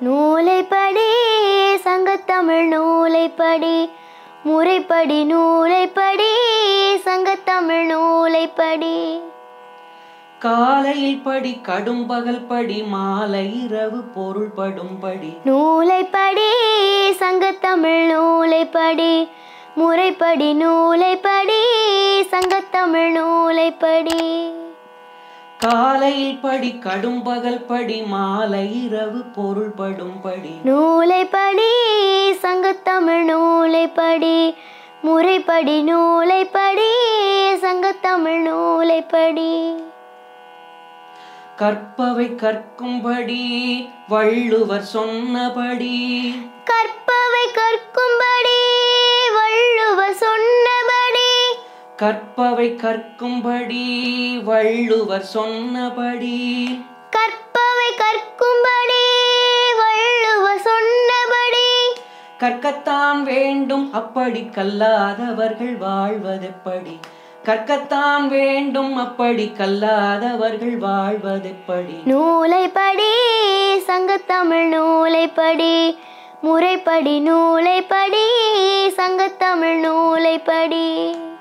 நூலைப்படி சங்கத்தமிழ் நூலைப்படி முறைப்படி நூலைப்படி சங்கத்தமிழ் நூலைப்படி காலையில் படி கடும் பகல் படி மாலை இரவு பொருள் படும்படி நூலைப்படி சங்கத்தமிழ் நூலைப்படி முறைப்படி நூலைப்படி சங்கத்தமிழ் நூலைப்படி காலையில் படி கடும் பகல் படி மாலை இரவு பொருள் படும்படி நூலைப்படி சங்கத்தமிழ் நூலைப்படி முறைப்படி நூலைப்படி சங்கத்தமிழ் நூலைப்படி கற்பவை கற்கும்படி வள்ளுவர் சொன்னபடி கற்பவை கற்கும்படி வள்ளுவர் சொன்னபடி கற்பவை கற்கும்படி வள்ளுவர் சொன்னபடி கற்பவை கற்கும்படி வள்ளுவர் சொன்னபடி கற்கத்தான் வேண்டும் அப்படி கல்லாதவர்கள் வாழ்வதெப்படி கற்கத்தான் வேண்டும் அப்படி கல்லாதவர்கள் வாழ்வதெப்படி நூலைப்படி சங்கத்தமிழ் நூலைப்படி முறைப்படி நூலைப்படி சங்கத்தமிழ் நூலைப்படி